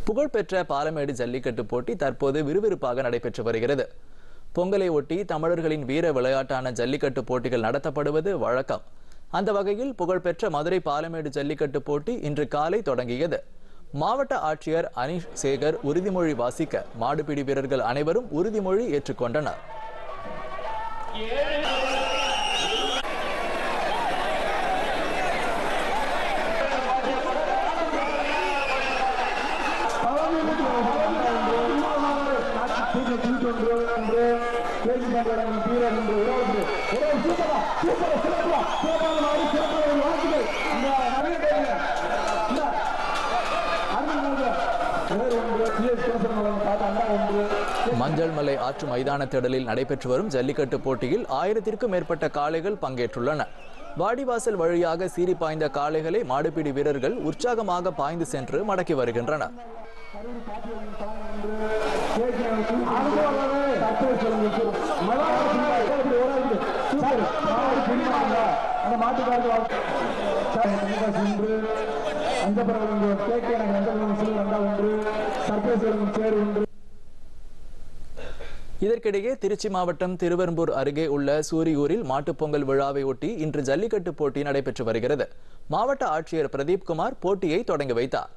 புகழ்பெற்ற பாலமேடு ஜல்லிக்கட்டு போட்டி தற்போது விறுவிறுப்பாக நடைபெற்று வருகிறது பொங்கலை ஒட்டி தமிழர்களின் வீர விளையாட்டான ஜல்லிக்கட்டு போட்டிகள் நடத்தப்படுவது வழக்கம் அந்த வகையில் புகழ்பெற்ற மதுரை பாலமேடு ஜல்லிக்கட்டு போட்டி இன்று காலை தொடங்கியது மாவட்ட ஆட்சியர் அனீஷ் சேகர் உறுதிமொழி வாசிக்க மாடுபிடி வீரர்கள் அனைவரும் உறுதிமொழி ஏற்றுக்கொண்டனர் மஞ்சள் மலை ஆற்று மைதான திடலில் நடைபெற்று வரும் ஜல்லிக்கட்டு போட்டியில் ஆயிரத்திற்கும் மேற்பட்ட காளைகள் பங்கேற்றுள்ளன வாடிவாசல் வழியாக சீறி பாய்ந்த காளைகளை மாடுபிடி வீரர்கள் உற்சாகமாக பாய்ந்து சென்று மடக்கி வருகின்றனர் இதற்கிடையே திருச்சி மாவட்டம் திருவெரும்பூர் அருகே உள்ள சூரியூரில் மாட்டுப் பொங்கல் விழாவை ஒட்டி இன்று ஜல்லிக்கட்டு போட்டி நடைபெற்று வருகிறது மாவட்ட ஆட்சியர் பிரதீப் குமார் போட்டியை தொடங்கி வைத்தார்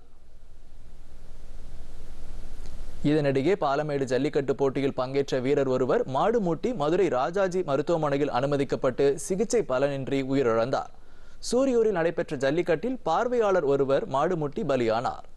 இதனிடையே பாலமேடு ஜல்லிக்கட்டு போட்டியில் பங்கேற்ற வீரர் ஒருவர் மாடு மூட்டி மதுரை ராஜாஜி மருத்துவமனையில் அனுமதிக்கப்பட்டு சிகிச்சை பலனின்றி உயிரிழந்தார் சூரியூரில் நடைபெற்ற ஜல்லிக்கட்டில் பார்வையாளர் ஒருவர் மாடு மூட்டி பலியானார்